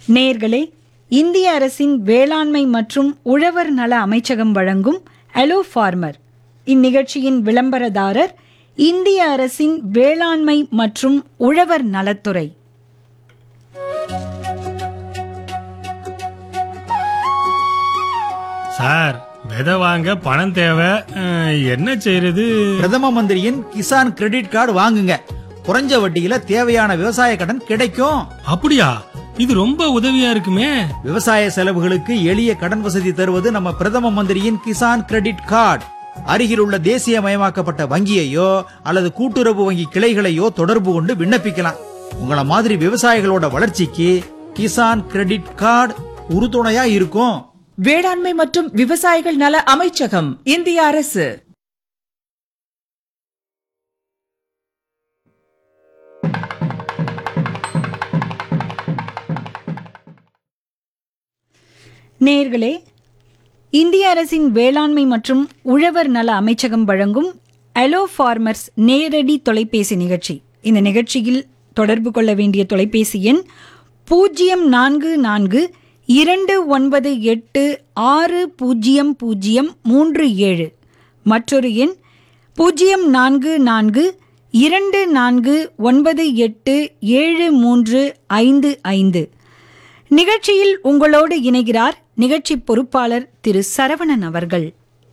நேர்களே இந்திய அரசின் வேளாண்மை மற்றும் உழவர் நல அமைச்சகம் வழங்கும் அலோ ஃபார்மர் இந்நிகழ்ச்சியின் விளம்பரதாரர் இந்திய அரசின் வேளாண்மை மற்றும் உழவர் நலத்துறை சார் விதை வாங்க பணம் தேவை அஹ், என்ன செய்யறது பிரதம மந்திரியின் கிசான் கிரெடிட் கார்டு வாங்குங்க குறைஞ்ச வட்டியில தேவையான விவசாய கடன் கிடைக்கும் அப்படியா இது ரொம்ப உதவியா இருக்குமே விவசாய செலவுகளுக்கு எளிய கடன் வசதி தருவது நம்ம பிரதம மந்திரியின் கிசான் கிரெடிட் கார்டு அருகில் உள்ள தேசியமயமாக்கப்பட்ட வங்கியையோ அல்லது கூட்டுறவு வங்கி கிளைகளையோ தொடர்பு கொண்டு விண்ணப்பிக்கலாம் உங்கள மாதிரி விவசாயிகளோட வளர்ச்சிக்கு கிசான் கிரெடிட் கார்டு உறுதுணையா இருக்கும் வேளாண்மை மற்றும் விவசாயிகள் நல அமைச்சகம் இந்திய அரசு நேர்களே இந்திய அரசின் வேளாண்மை மற்றும் உழவர் நல அமைச்சகம் வழங்கும் அலோ ஃபார்மர்ஸ் நேரடி தொலைபேசி நிகழ்ச்சி இந்த நிகழ்ச்சியில் தொடர்பு கொள்ள வேண்டிய தொலைபேசி எண் பூஜ்ஜியம் நான்கு நான்கு இரண்டு ஒன்பது எட்டு ஆறு பூஜ்ஜியம் பூஜ்ஜியம் மூன்று ஏழு மற்றொரு எண் பூஜ்ஜியம் நான்கு நான்கு இரண்டு நான்கு ஒன்பது எட்டு ஏழு மூன்று ஐந்து ஐந்து நிகழ்ச்சியில் உங்களோடு இணைகிறார் நிகழ்ச்சி பொறுப்பாளர் திரு சரவணன் அவர்கள்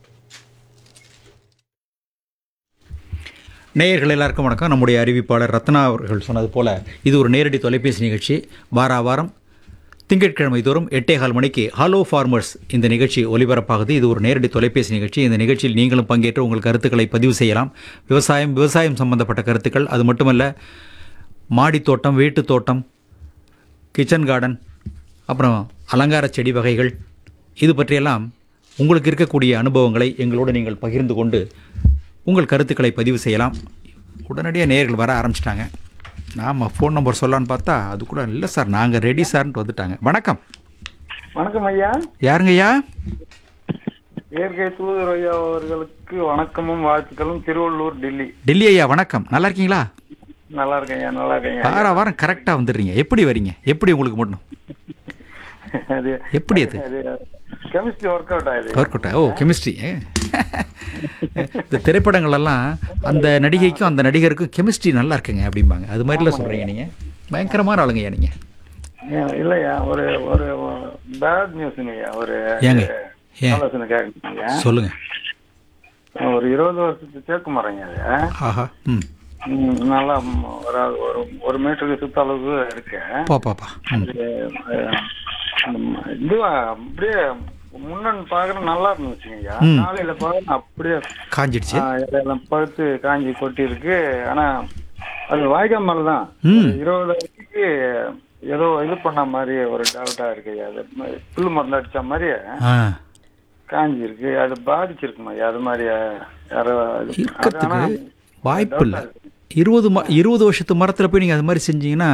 நேயர்கள் எல்லாருக்கும் வணக்கம் நம்முடைய அறிவிப்பாளர் ரத்னா அவர்கள் சொன்னது போல இது ஒரு நேரடி தொலைபேசி நிகழ்ச்சி வார வாரம் திங்கட்கிழமை தோறும் எட்டே கால் மணிக்கு ஹலோ ஃபார்மர்ஸ் இந்த நிகழ்ச்சி ஒலிபரப்பாகுது இது ஒரு நேரடி தொலைபேசி நிகழ்ச்சி இந்த நிகழ்ச்சியில் நீங்களும் பங்கேற்று உங்கள் கருத்துக்களை பதிவு செய்யலாம் விவசாயம் விவசாயம் சம்பந்தப்பட்ட கருத்துக்கள் அது மட்டுமல்ல மாடித் தோட்டம் வீட்டுத் தோட்டம் கிச்சன் கார்டன் அப்புறம் அலங்கார செடி வகைகள் இது பற்றியெல்லாம் உங்களுக்கு இருக்கக்கூடிய அனுபவங்களை எங்களோடு நீங்கள் பகிர்ந்து கொண்டு உங்கள் கருத்துக்களை பதிவு செய்யலாம் உடனடியாக நேயர்கள் வர ஆரம்பிச்சிட்டாங்க நாம் ஃபோன் நம்பர் சொல்லலான்னு பார்த்தா அது கூட இல்லை சார் நாங்கள் ரெடி சார்ன்ட்டு வந்துட்டாங்க வணக்கம் வணக்கம் ஐயா யாருங்க ஐயா இயற்கை தூதர் ஐயா அவர்களுக்கு வணக்கமும் வாழ்த்துக்களும் திருவள்ளூர் டெல்லி டெல்லி ஐயா வணக்கம் நல்லா இருக்கீங்களா நல்லா இருக்கேன் ஐயா நல்லா இருக்கேன் ஐயா. வார வாரம் கரெக்டாக வந்துடுறீங்க எப்படி வரீங்க எப்படி உங்களுக்கு மட்டும் அது எப்படி அது அது கெமிஸ்ட்ரி ஒர்க் அவுட் ஆகுது ஒர்க் ஓ கெமிஸ்ட்ரி இந்த திரைப்படங்களெல்லாம் அந்த நடிகைக்கும் அந்த நடிகருக்கும் கெமிஸ்ட்ரி நல்லா இருக்குங்க அப்படிம்பாங்க அது மாதிரிலாம் சொல்கிறீங்க நீங்கள் பயங்கரமான ஆளுங்கய்யா நீங்கள் இல்லையா ஒரு ஒரு பேட் நியூஸ்ங்க ஐயா ஒரு ஏங்க ஏன் ஆலோசனை கேட்கணும் ஐயா சொல்லுங்கள் ஒரு இருபது வருஷத்து தேக்கு மரங்க அது ஆஹா ம் ம், நல்லா ம், ஒரு ஒரு ஒரு மீட்டருக்கு சுத்த அளவுக்கு இருக்கு பா பாப்பா ம் அது, அஹ், அந்த ம- இதுவா அப்படியே முன்னன் பாக்குற நல்லா இருந்துச்சுங்க ஐயா ம். காலையில பாக்குற அப்படியே காஞ்சிடுச்சு ஆ, இலையெல்லாம் பழுத்து காஞ்சி கொட்டி இருக்கு ஆனா அது வாய்க்கால் மேல தான் ம். இருபது அடிக்கு ஏதோ இது பண்ண மாதிரி ஒரு டவுட்டா இருக்கு ஐயா. அது ம- புல்லு மருந்து அடிச்ச மாதிரி ஆ காஞ்சி இருக்கு அது பாதிச்சிருக்குமா ஐயா, அது மாதிரி யாரோ அது- அது ஆனா இருக்கிறதுக்கு வாய்ப்பு இல்லை இருபது ம இருபது வருஷத்து மரத்தில் போய் நீங்கள் அது மாதிரி செஞ்சீங்கன்னா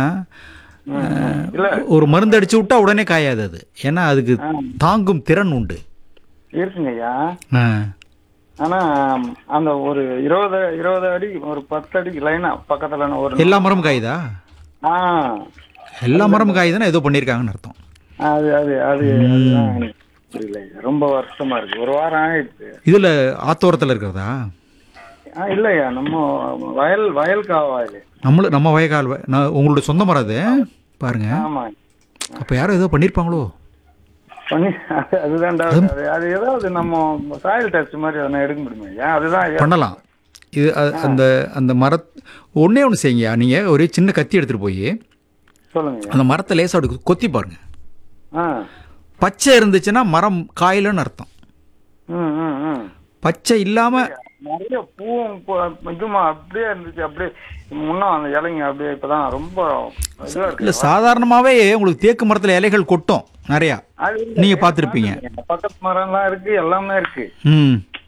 ம், இல்ல ஒரு மருந்து அடிச்சு விட்டா உடனே காயாது அது ஏன்னா அதுக்கு தாங்கும் திறன் உண்டு இருக்குங்க ஐயா ஆ ஆனா அந்த ஒரு இருபது இருபது அடி ஒரு பத்து அடிக்கு லைனா பக்கத்துல ஒரு எல்லா மரமும் காயுதா ஆ எல்லா மரமும் காயுதுன்னா ஏதோ பண்ணியிருக்காங்கன்னு அர்த்தம் அது அது அது அதுதான் எனக்கு புரியல ஐயா. ரொம்ப வருஷமா இருக்கு ஒரு வாரம் ஆயிடுச்சு இதில் ஆத்தோரத்தில் இருக்கிறதா ஆ இல்லையா நம்ம வயல் வயல் காவாயில் நம்மள நம்ம வயக்கால் வ- நான் உங்களோட சொந்த மரம் அது பாருங்க ஆமா அப்போ யாரோ ஏதோ பண்ணியிருப்பாங்களோ பண்ணி அது- அதுதான் doubt. அது அது ஏதாவது நம்ம சாயில் டெஸ்ட் மாதிரி அதனை எடுக்க முடியுமா ஐயா அதுதான் ஐயா. பண்ணலாம் இது அ- அந்த அந்த மர ஒன்றே ஒன்று செய்யுங்கய்யா நீங்கள் ஒரு சின்ன கத்தி எடுத்துகிட்டு போய் சொல்லுங்க ஐயா. அந்த மரத்தை லேசாக அப்படி கொத்தி பாருங்க ஆ பச்சை இருந்துச்சுன்னா மரம் காயிலன்னு அர்த்தம் ம் ம் ம் பச்சை இல்லாமல் நிறைய பூவும் பூ- இதுமா அப்படியே இருந்துச்சு அப்படியே முன்னும் அந்த இலைங்க அப்படியே இப்பதான் ரொம்ப இதுவா இல்லை இருக்கு சாதாரணமாகவே உங்களுக்கு தேக்கு மரத்தில் இலைகள் கொட்டும் நிறையா அது இல்ல. நீங்கள் பார்த்துருப்பீங்க பக்கத்து மரம்லாம் இருக்கு எல்லாமே இருக்கு ம்